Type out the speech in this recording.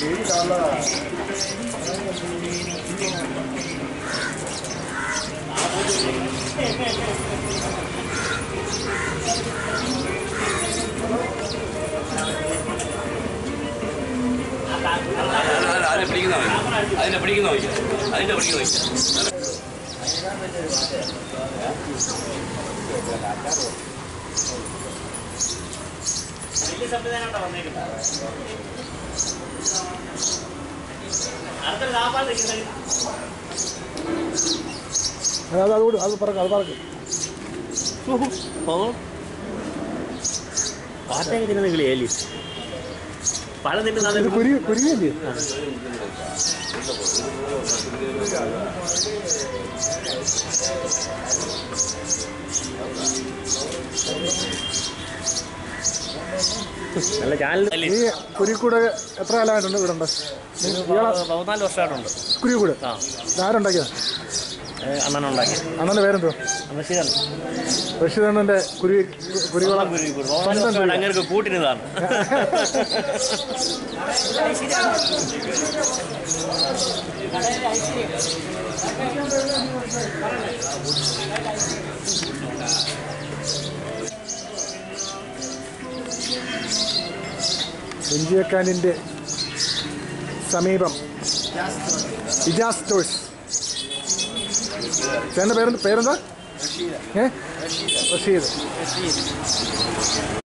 അതിനെ പിടിക്കുന്ന നോക്കി അതിനെ പിടിക്കുന്ന നോക്കി അതിന്റെ പിടിക്കുന്ന നോക്കി വലിയ സംവിധാനം വന്നേക്കുന്നത് അടുത്തൊരു സാമ്പാർ നിൽക്കുന്നത് അത് അതുകൂടി അത് പറക്കും അത് പറക്കും പാട്ടൊക്കെ തിന്നുന്ന കിളിയല്ലേ പഴം ഇത് തിന്നുന്ന കുരി കുരുവിയല്ലേ നല്ല ചാനൽ ഈ കുരിക്കൂട് എത്ര കാലമായിട്ടുണ്ട് ഇവിടെ ഉണ്ട് ഇയാളെ പതിനാല് വർഷമായിട്ടുണ്ട് കുരിക്കൂട് ആ ആരുണ്ടാക്കിയത് അണ്ണൻ ഉണ്ടാക്കി അണ്ണൻ്റെ പേരെന്തോ റഷീദൻ റഷീദണ്ണൻ്റെ കുരുവി കുരുവികളെ പതിനാല് വർഷമായിട്ട് അങ്ങനെ കൂട്ടിനതാണ് എഞ്ചിയക്കാനിൻ്റെ സമീപം ഇജാസ് സ്റ്റോഴ്സ് ചേട്ടൻ്റെ പേരെന്ത് പേരെന്താ ഏ റഷീദ്